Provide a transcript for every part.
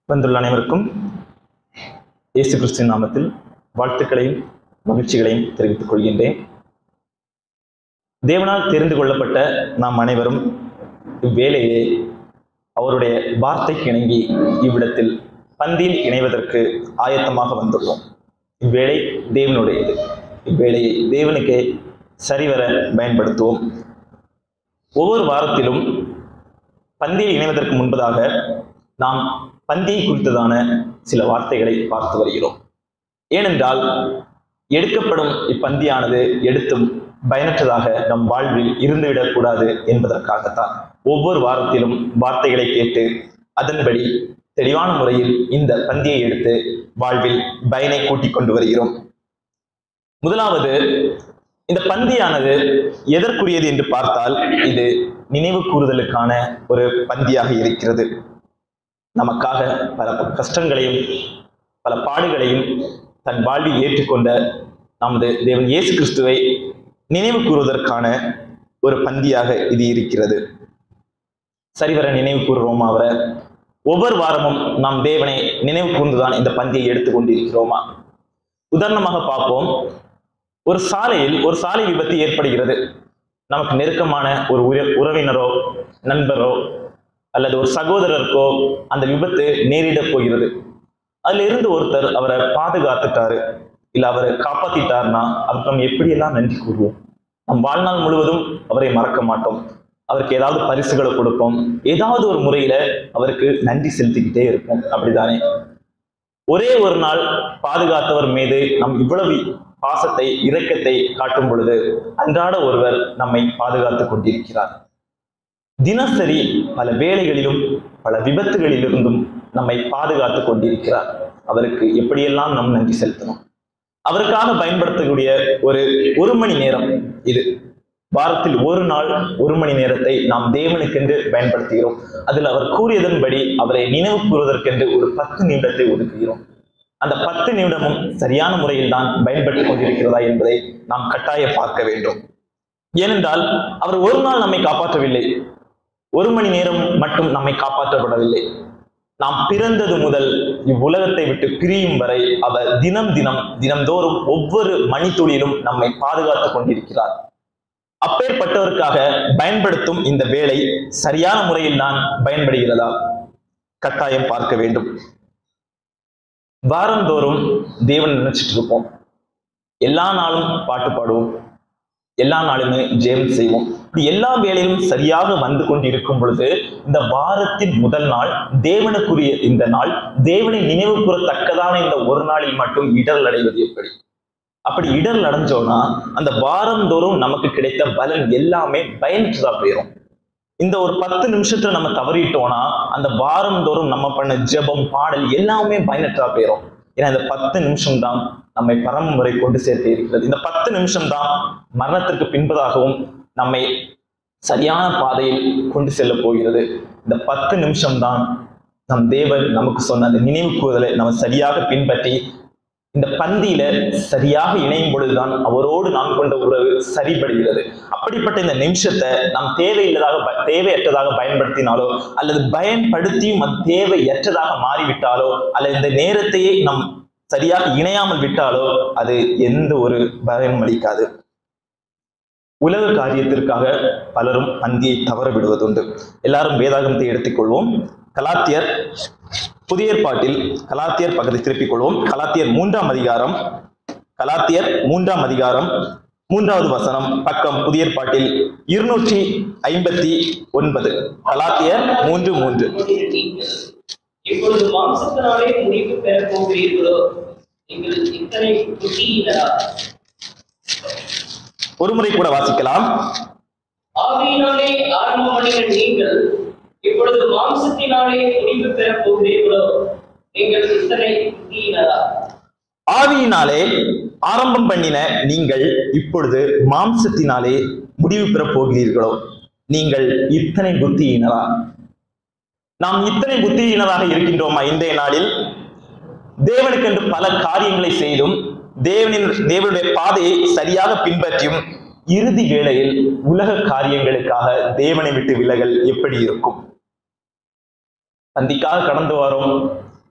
வந்துள்ள அனைவருக்கும் இயேசு கிறிஸ்துவின் நாமத்தில் வாழ்த்துக்களையும் மகிழ்ச்சிகளையும் தெரிவித்துக் கொள்கின்றேன் தேவனால் தெரிந்து கொள்ளப்பட்ட நாம் அனைவரும் இவ்வேளையிலே அவருடைய வார்த்தைக்கு இணங்கி இவ்விடத்தில் பந்தியில் இணைவதற்கு ஆயத்தமாக வந்துள்ளோம் இவ்வேளை தேவனுடையது இவ்வேளையை தேவனுக்கே சரிவர பயன்படுத்துவோம் ஒவ்வொரு வாரத்திலும் பந்தியில் இணைவதற்கு முன்பதாக நாம் பந்தியை குறித்ததான சில வார்த்தைகளை பார்த்து வருகிறோம் ஏனென்றால் எடுக்கப்படும் இப்பந்தியானது எடுத்தும் பயனற்றதாக நம் வாழ்வில் இருந்துவிடக்கூடாது என்பதற்காகத்தான் ஒவ்வொரு வாரத்திலும் வார்த்தைகளை கேட்டு அதன்படி தெளிவான முறையில் இந்த பந்தியை எடுத்து வாழ்வில் பயனை கூட்டிக் கொண்டு வருகிறோம் முதலாவது இந்த பந்தியானது எதற்குரியது என்று பார்த்தால் இது நினைவு கூறுதலுக்கான ஒரு பந்தியாக இருக்கிறது நமக்காக பல கஷ்டங்களையும் பல பாடுகளையும் தன் வாழ்வில் ஏற்றுக்கொண்ட நமது தேவன் இயேசு கிறிஸ்துவை நினைவு கூறுவதற்கான ஒரு பந்தியாக இது இருக்கிறது சரிவர நினைவு கூறுகிறோமா அவரை ஒவ்வொரு வாரமும் நாம் தேவனை நினைவு கூர்ந்துதான் இந்த பந்தியை எடுத்துக்கொண்டிருக்கிறோமா உதாரணமாக பார்ப்போம் ஒரு சாலையில் ஒரு சாலை விபத்து ஏற்படுகிறது நமக்கு நெருக்கமான ஒரு உற- உறவினரோ நண்பரோ அல்லது ஒரு சகோதரருக்கோ அந்த விபத்து நேரிடப் போகிறது அதுல இருந்து ஒருத்தர் அவரை பாதுகாத்துட்டாரு இல்ல அவரை காப்பாத்திட்டாருன்னா அவருக்கு நம்ம எப்படியெல்லாம் நன்றி கூறுவோம் நம் வாழ்நாள் முழுவதும் அவரை மறக்க மாட்டோம் அவருக்கு ஏதாவது பரிசுகளை கொடுப்போம் ஏதாவது ஒரு முறையில அவருக்கு நன்றி செலுத்திக்கிட்டே இருப்போம் அப்படிதானே ஒரே ஒரு நாள் பாதுகாத்தவர் மீது நம் இவ்வளவு பாசத்தை இரக்கத்தை காட்டும் பொழுது அன்றாட ஒருவர் நம்மை பாதுகாத்துக் கொண்டிருக்கிறார் தினசரி பல வேலைகளிலும் பல விபத்துகளிலிருந்தும் நம்மை பாதுகாத்துக் கொண்டிருக்கிறார் அவருக்கு எப்படியெல்லாம் நாம் நன்றி செலுத்தணும் அவருக்காக பயன்படுத்தக்கூடிய ஒரு ஒரு மணி நேரம் இது வாரத்தில் ஒரு நாள் ஒரு மணி நேரத்தை நாம் தேவனுக்கென்று பயன்படுத்துகிறோம் அதில் அவர் கூறியதன்படி அவரை நினைவு கூறுவதற்கென்று ஒரு பத்து நிமிடத்தை ஒதுக்குகிறோம் அந்த பத்து நிமிடமும் சரியான முறையில் தான் பயன்பட்டுக் கொண்டிருக்கிறதா என்பதை நாம் கட்டாய பார்க்க வேண்டும் ஏனென்றால் அவர் ஒரு நாள் நம்மை காப்பாற்றவில்லை ஒரு மணி நேரம் மட்டும் நம்மை காப்பாற்றப்படவில்லை நாம் பிறந்தது முதல் இவ்வுலகத்தை விட்டு பிரியும் வரை அவர் தினம் தினம் தினம்தோறும் ஒவ்வொரு மணித்துளியிலும் நம்மை பாதுகாத்துக் கொண்டிருக்கிறார் அப்பேற்பட்டவருக்காக பயன்படுத்தும் இந்த வேலை சரியான முறையில் தான் பயன்படுகிறதா கட்டாயம் பார்க்க வேண்டும் வாரந்தோறும் தேவன் நினைச்சிட்டு இருப்போம் எல்லா நாளும் பாட்டு பாடுவோம் எல்லா நாளுமே ஜெயம் செய்வோம் இப்படி எல்லா வேலையிலும் சரியாக வந்து கொண்டிருக்கும் பொழுது இந்த வாரத்தின் முதல் நாள் தேவனுக்குரிய இந்த நாள் தேவனை நினைவு கூறத்தக்கதான இந்த ஒரு நாளில் மட்டும் இடர் அடைவது எப்படி அப்படி இடர் அடைஞ்சோம்னா அந்த வாரந்தோறும் நமக்கு கிடைத்த பலன் எல்லாமே பயனற்றதா போயிடும் இந்த ஒரு பத்து நிமிஷத்துல நம்ம தவறிட்டோம்னா அந்த வாரந்தோறும் நம்ம பண்ண ஜெபம் பாடல் எல்லாமே பயனற்றா போயிடும் ஏன்னா இந்த பத்து நிமிஷம் தான் நம்மை பரம வரை கொண்டு சேர்த்து இருக்கிறது இந்த பத்து நிமிஷம் தான் மரணத்திற்கு பின்பதாகவும் நம்மை சரியான பாதையில் கொண்டு செல்ல போகிறது இந்த பத்து நிமிஷம் தான் நம் தேவன் நமக்கு சொன்ன அந்த நினைவு கூறுதலை நம்ம சரியாக பின்பற்றி இந்த பந்தியில சரியாக இணையும் பொழுதுதான் அவரோடு நாம் கொண்ட உறவு சரிபடுகிறது அப்படிப்பட்ட இந்த நிமிஷத்தை நாம் தேவையில்லதாக ப- தேவையற்றதாக பயன்படுத்தினாலோ அல்லது பயன்படுத்தியும் அது தேவையற்றதாக மாறிவிட்டாலோ அல்லது இந்த நேரத்தையே நாம் சரியாக இணையாமல் விட்டாலோ அது எந்த ஒரு பயனும் அளிக்காது உலக காரியத்திற்காக பலரும் பந்தியை தவற விடுவதுண்டு எல்லாரும் வேதாகமத்தை எடுத்துக்கொள்வோம் கலாத்தியர் புதிய ஏற்பாட்டில் கலாத்தியர் பக்கத்தை திருப்பிக் கொள்வோம் கலாத்தியர் மூன்றாம் அதிகாரம் கலாத்தியர் மூன்றாம் அதிகாரம் மூன்றாவது வசனம் பக்கம் புதிய ஏற்பாட்டில் இருநூற்றி ஐம்பத்தி ஒன்பது கலாத்தியர் மூன்று மூன்று இப்பொழுது மாம்சத்தினாலே முடிவு பெறப் போகிறீர்களோ நீங்கள் இத்தனை புத்தியினரா ஒரு முறை கூட வாசிக்கலாம் ஆவியினாலே ஆரம்பம் பண்ணின நீங்கள் இப்பொழுது மாம்சத்தினாலே முடிவு பெறப் போகிறீர்களோ நீங்கள் இத்தனை புத்தியினரா ஆவியினாலே ஆரம்பம் பண்ணின நீங்கள் இப்பொழுது மாம்சத்தினாலே முடிவு பெறப் போகிறீர்களோ நீங்கள் இத்தனை புத்தியினரா நாம் இத்தனை புத்தியினராக இருக்கின்றோமா இன்றைய நாளில் தேவனுக்கென்று பல காரியங்களை செய்தும் தேவனின் தேவனுடைய பாதையை சரியாக பின்பற்றியும் இறுதி வேளையில் உலக காரியங்களுக்காக தேவனை விட்டு விலகல் எப்படி இருக்கும் பந்திக்காக கடந்து வரோம்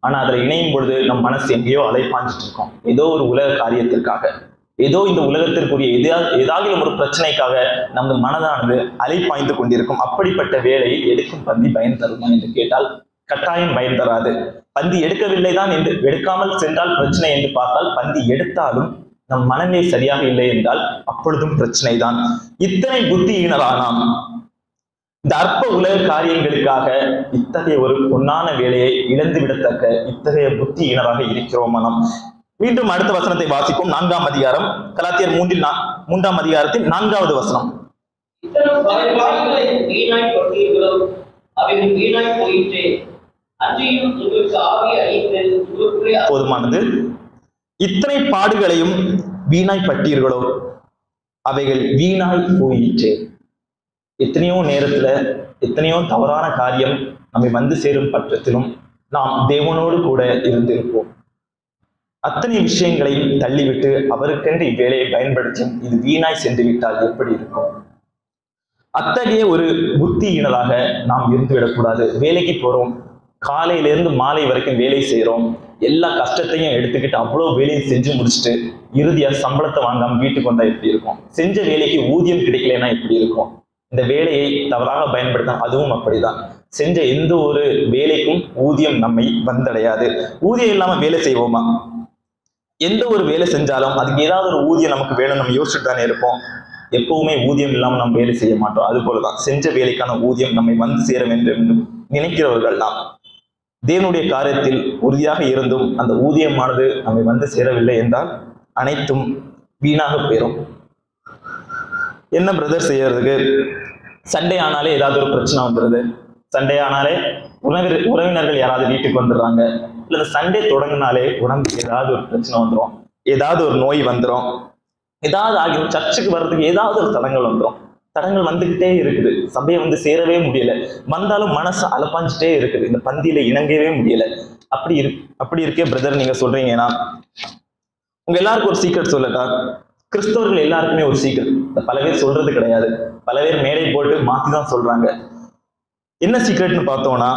ஆனா அதுல இணையும் பொழுது நம் மனசு எங்கேயோ அலைப்பாஞ்சிட்டு இருக்கோம் ஏதோ ஒரு உலக காரியத்திற்காக ஏதோ இந்த உலகத்திற்குரிய எதா ஏதாகிலும் ஒரு பிரச்சனைக்காக நமது மனதானது அலைப்பாய்ந்து கொண்டிருக்கும் அப்படிப்பட்ட வேலையை எடுக்கும் பந்தி பயன் தருமா என்று கேட்டால் கட்டாயம் பயன் தராது பந்தி எடுக்கவில்லை தான் என்று எடுக்காமல் சென்றால் பிரச்சனை என்று பார்த்தால் பந்தி எடுத்தாலும் நம் மனநிலை சரியாக இல்லை என்றால் அப்பொழுதும் பிரச்சனை தான் இத்தனை புத்தியினரானாம் இந்த அற்ப உலக காரியங்களுக்காக இத்தகைய ஒரு பொன்னான வேலையை இழந்து விடத்தக்க இத்தகைய புத்தியினராக இருக்கிறோம் நாம் மீண்டும் அடுத்த வசனத்தை வாசிப்போம் நான்காம் அதிகாரம் கலாத்தியர் மூன்றில் நா- மூன்றாம் அதிகாரத்தில் நான்காவது வசனம் இத்தனை பாடுகளை வீணாய் கொண்டீர்களோ அவைகள் வீணாய் போயிற்றே அன்றியும் உங்களுக்கு ஆவி அழிந்து உங்களுக்குள்ளே போதுமானது இத்தனை பாடுகளையும் வீணாய் பட்டீர்களோ அவைகள் வீணாய் போயிற்றே எத்தனையோ நேரத்துல எத்தனையோ தவறான காரியம் நம்மை வந்து சேரும் பட்சத்திலும் நாம் தேவனோடு கூட இருந்திருப்போம் அத்தனை விஷயங்களையும் தள்ளிவிட்டு அவருக்கென்று இவ்வேலையை பயன்படுத்தும் இது வீணாய் சென்று விட்டால் எப்படி இருக்கும் அத்தகைய ஒரு புத்தியினராக நாம் இருந்து விடக்கூடாது வேலைக்கு போறோம் காலையிலிருந்து மாலை வரைக்கும் வேலை செய்றோம் எல்லா கஷ்டத்தையும் எடுத்துக்கிட்டு அவ்வளோ வேலையும் செஞ்சு முடிச்சுட்டு இறுதியா சம்பளத்தை வாங்காம வீட்டுக்கு வந்தா எப்படி இருக்கும் செஞ்ச வேலைக்கு ஊதியம் கிடைக்கலன்னா எப்படி இருக்கும் இந்த வேலையை தவறாக பயன்படுத்த அதுவும் அப்படிதான் செஞ்ச எந்த ஒரு வேலைக்கும் ஊதியம் நம்மை வந்தடையாது ஊதியம் இல்லாம வேலை செய்வோமா எந்த ஒரு வேலை செஞ்சாலும் அதுக்கு ஏதாவது ஒரு ஊதியம் நமக்கு வேணும் நம்ம யோசிச்சுட்டு தானே இருப்போம் எப்பவுமே ஊதியம் இல்லாமல் நம்ம வேலை செய்ய மாட்டோம் அது போலதான் செஞ்ச வேலைக்கான ஊதியம் நம்மை வந்து சேர வேண்டும் என்று நினைக்கிறவர்கள் தான் தேவனுடைய காரியத்தில் உறுதியாக இருந்தும் அந்த ஊதியமானது நம்மை வந்து சேரவில்லை என்றால் அனைத்தும் வீணாக போயிடும் என்ன பிரதர் செய்யறதுக்கு சண்டே ஆனாலே ஏதாவது ஒரு பிரச்சனை வந்துடுது சண்டே ஆனாலே உறவினர் உறவினர்கள் யாராவது வீட்டுக்கு வந்துடுறாங்க இல்ல இந்த சண்டே தொடங்கினாலே உடம்புக்கு ஏதாவது ஒரு பிரச்சனை வந்துடும் ஏதாவது ஒரு நோய் வந்துடும் ஏதாவது ஆகிடும் சர்ச்சுக்கு வர்றதுக்கு ஏதாவது ஒரு தடங்கள் வந்துடும் தடங்கள் வந்துகிட்டே இருக்குது சபையை வந்து சேரவே முடியல வந்தாலும் மனசு அலப்பாஞ்சிட்டே இருக்குது இந்த பந்தியில இணங்கவே முடியல அப்படி இரு அப்படி இருக்கே பிரதர் நீங்க சொல்றீங்கன்னா உங்க எல்லாருக்கும் ஒரு சீக்கிரம் சொல்லட்டா கிறிஸ்தவர்கள் எல்லாருக்குமே ஒரு சீக்கிரம் பல பேர் சொல்றது கிடையாது பல பேர் மேடை போட்டு மாத்தி தான் சொல்றாங்க என்ன சீக்ரெட்னு பார்த்தோம்னா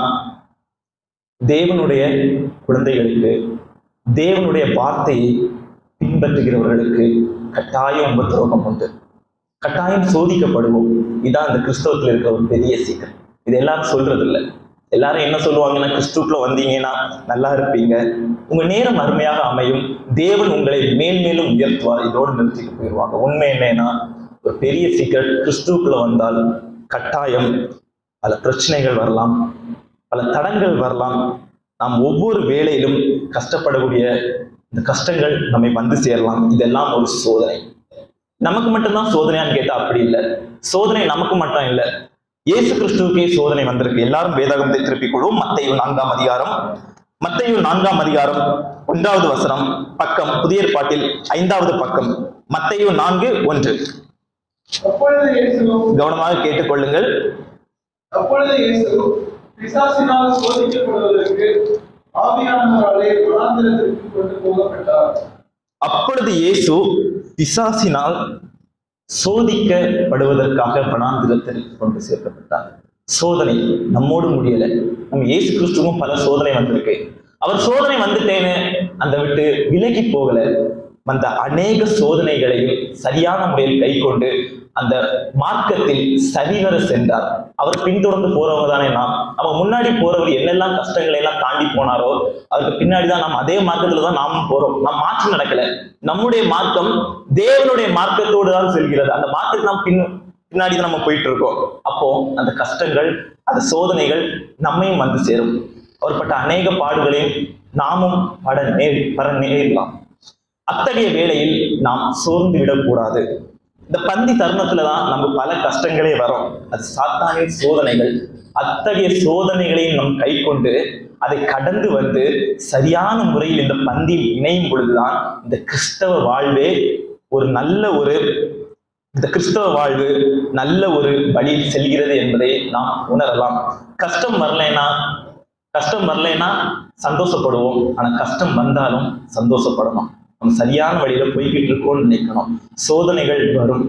தேவனுடைய குழந்தைகளுக்கு தேவனுடைய வார்த்தையை பின்பற்றுகிறவர்களுக்கு கட்டாயம் உபத்திரோகம் உண்டு கட்டாயம் சோதிக்கப்படுவோம் இதான் இந்த கிறிஸ்தவத்துல இருக்க ஒரு பெரிய சீக்கிரம் இது எல்லாரும் சொல்றது இல்ல எல்லாரும் என்ன சொல்லுவாங்கன்னா கிறிஸ்துக்குள்ள வந்தீங்கன்னா நல்லா இருப்பீங்க உங்க நேரம் அருமையாக அமையும் தேவன் உங்களை மேல் மேலும் உயர்த்துவார் இதோடு நிறுத்திட்டு போயிடுவாங்க உண்மை என்னன்னா ஒரு பெரிய சீக்கிரம் கிறிஸ்துக்குள்ள வந்தால் கட்டாயம் பல பிரச்சனைகள் வரலாம் பல தடங்கள் வரலாம் நாம் ஒவ்வொரு வேலையிலும் கஷ்டப்படக்கூடிய இந்த கஷ்டங்கள் நம்மை வந்து சேரலாம் இதெல்லாம் ஒரு சோதனை நமக்கு மட்டும்தான் சோதனையான்னு கேட்டா அப்படி இல்லை சோதனை நமக்கு மட்டும் இல்லை இயேசு கிறிஸ்துவுக்கே சோதனை வந்திருக்கு எல்லாரும் வேதாகமத்தை திருப்பிக் கொள்வோம் மத்தையு நான்காம் அதிகாரம் மத்தையு நான்காம் அதிகாரம் ஒன்றாவது வசனம் பக்கம் புதிய ஏற்பாட்டில் ஐந்தாவது பக்கம் மத்தையு நான்கு ஒன்று அப்பொழுது இயேசு கவனமாக கேட்டுக்கொள்ளுங்கள் அப்பொழுது இயேசு பிசாசினால் சோதிக்கப்படுவதற்கு ஆவியானவராலே வனாந்திரத்திற்கு கொண்டு போகப்பட்டார் அப்பொழுது இயேசு பிசாசினால் சோதிக்கப்படுவதற்காக வனாந்திரத்தில் கொண்டு சேர்க்கப்பட்டார் சோதனை நம்மோடு முடியல நம்ம இயேசு கிறிஸ்துவும் பல சோதனை வந்திருக்கு அவர் சோதனை வந்துட்டேன்னு அந்த விட்டு விலகி போகல வந்த அநேக சோதனைகளையும் சரியான முறையில் கை கொண்டு அந்த மார்க்கத்தில் சரிவர சென்றார் அவர் பின்தொடர்ந்து போறவங்க தானே நாம் அவன் முன்னாடி போறவர் என்னெல்லாம் கஷ்டங்களை எல்லாம் தாண்டி போனாரோ அதுக்கு பின்னாடி தான் நாம் அதே மார்க்கத்துல தான் நாமும் போறோம் நம் மாற்றம் நடக்கல நம்முடைய மார்க்கம் தேவனுடைய மார்க்கத்தோடு தான் செல்கிறது அந்த மார்க்கத்துக்கு நாம் பின் பின்னாடி தான் நம்ம போயிட்டு இருக்கோம் அப்போ அந்த கஷ்டங்கள் அந்த சோதனைகள் நம்மையும் வந்து சேரும் அவர்பட்ட அநேக பாடுகளையும் நாமும் பட நேர் பட நேரிடலாம் அத்தகைய வேளையில் நாம் சோர்ந்து விடக்கூடாது இந்த பந்தி தருணத்துல தான் நம்ம பல கஷ்டங்களே வரும் அது சாத்தானின் சோதனைகள் அத்தகைய சோதனைகளையும் நம் கை கொண்டு அதை கடந்து வந்து சரியான முறையில் இந்த பந்தியில் இணையும் பொழுதுதான் இந்த கிறிஸ்தவ வாழ்வே ஒரு நல்ல ஒரு இந்த கிறிஸ்தவ வாழ்வு நல்ல ஒரு வழியில் செல்கிறது என்பதை நாம் உணரலாம் கஷ்டம் வரலைன்னா கஷ்டம் வரலைன்னா சந்தோஷப்படுவோம் ஆனா கஷ்டம் வந்தாலும் சந்தோஷப்படணும் நம்ம சரியான வழியில போய்கிட்டு இருக்கோம்னு நினைக்கணும் சோதனைகள் வரும்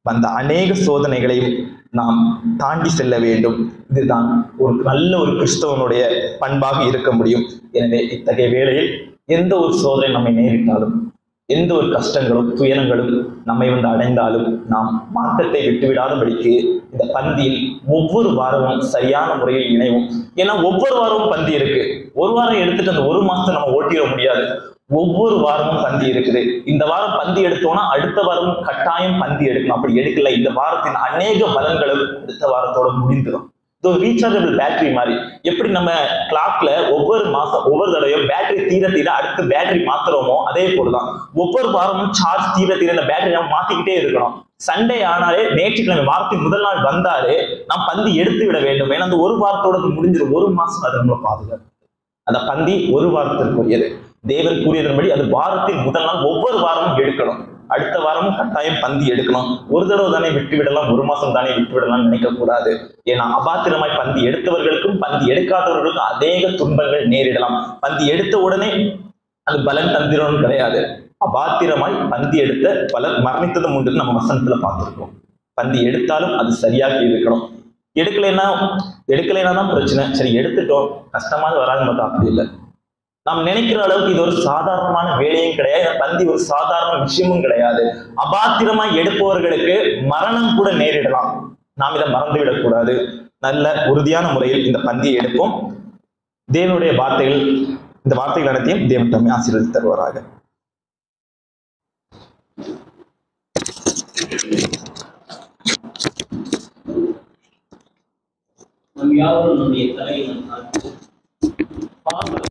வந்த அநேக சோதனைகளையும் நாம் தாண்டி செல்ல வேண்டும் இதுதான் ஒரு நல்ல ஒரு கிறிஸ்தவனுடைய பண்பாக இருக்க முடியும் எனவே இத்தகைய வேளையில் எந்த ஒரு சோதனை நம்மை நேரிட்டாலும் எந்த ஒரு கஷ்டங்களும் துயரங்களும் நம்மை வந்து அடைந்தாலும் நாம் மார்க்கத்தை விட்டுவிடாதபடிக்கு இந்த பந்தியில் ஒவ்வொரு வாரமும் சரியான முறையில் இணைவோம் ஏன்னா ஒவ்வொரு வாரமும் பந்தி இருக்கு ஒரு வாரம் எடுத்துட்டு அந்த ஒரு மாசத்தை நம்ம ஓட்டிட முடியாது ஒவ்வொரு வாரமும் பந்தி இருக்குது இந்த வாரம் பந்தி எடுத்தோம்னா அடுத்த வாரமும் கட்டாயம் பந்தி எடுக்கணும் அப்படி எடுக்கல இந்த வாரத்தின் அநேக பலன்களும் அடுத்த வாரத்தோட முடிந்துடும் இது ஒரு ரீசார்ஜபிள் பேட்டரி மாதிரி எப்படி நம்ம கிளாக்ல ஒவ்வொரு மாசம் ஒவ்வொரு தடவையும் பேட்டரி தீர தீர அடுத்து பேட்டரி மாத்துறோமோ அதே போலதான் ஒவ்வொரு வாரமும் சார்ஜ் தீர தீர இந்த பேட்டரி நம்ம மாத்திக்கிட்டே இருக்கணும் சண்டே ஆனாலே ஞாயிற்றுக்கிழமை வாரத்தின் முதல் நாள் வந்தாலே நாம் பந்தி எடுத்து விட வேண்டும் ஏன்னா அந்த ஒரு வாரத்தோட அது முடிஞ்சிடும் ஒரு மாசம் அது நம்மளை பாதுகாக்கும் அந்த பந்தி ஒரு வாரத்திற்குரியது தேவன் கூறியதன்படி அது வாரத்தின் முதல் நாள் ஒவ்வொரு வாரமும் எடுக்கணும் அடுத்த வாரமும் கட்டாயம் பந்தி எடுக்கணும் ஒரு தடவை தானே விட்டு விடலாம் ஒரு மாசம் தானே விட்டு விடலாம் நினைக்க கூடாது ஏன்னா அபாத்திரமாய் பந்தி எடுத்தவர்களுக்கும் பந்தி எடுக்காதவர்களுக்கும் அநேக துன்பங்கள் நேரிடலாம் பந்தி எடுத்த உடனே அது பலன் தந்திரம்னு கிடையாது அபாத்திரமாய் பந்தி எடுத்த பலர் மரணித்ததும் உண்டு நம்ம வசனத்துல பார்த்திருக்கோம் பந்தி எடுத்தாலும் அது சரியாக இருக்கணும் எடுக்கலைன்னா எடுக்கலைன்னா தான் பிரச்சனை சரி எடுத்துட்டோம் கஷ்டமாக வராதுன்னு பார்த்தா அப்படி இல்லை நாம் நினைக்கிற அளவுக்கு இது ஒரு சாதாரணமான வேலையும் கிடையாது இந்த பந்தி ஒரு சாதாரண விஷயமும் கிடையாது அபாத்திரமா எடுப்பவர்களுக்கு மரணம் கூட நேரிடலாம் நாம் இதை மறந்து விடக்கூடாது நல்ல உறுதியான முறையில் இந்த பந்தியை எடுப்போம் தேவனுடைய வார்த்தைகள் இந்த வார்த்தைகள் அனைத்தையும் தேவன் தம்மை ஆசீர்வதித்து தருவாராக நம் யாவரும் நம்முடைய தலையை நாம் தாழ்த்துவோம். பாவங்களை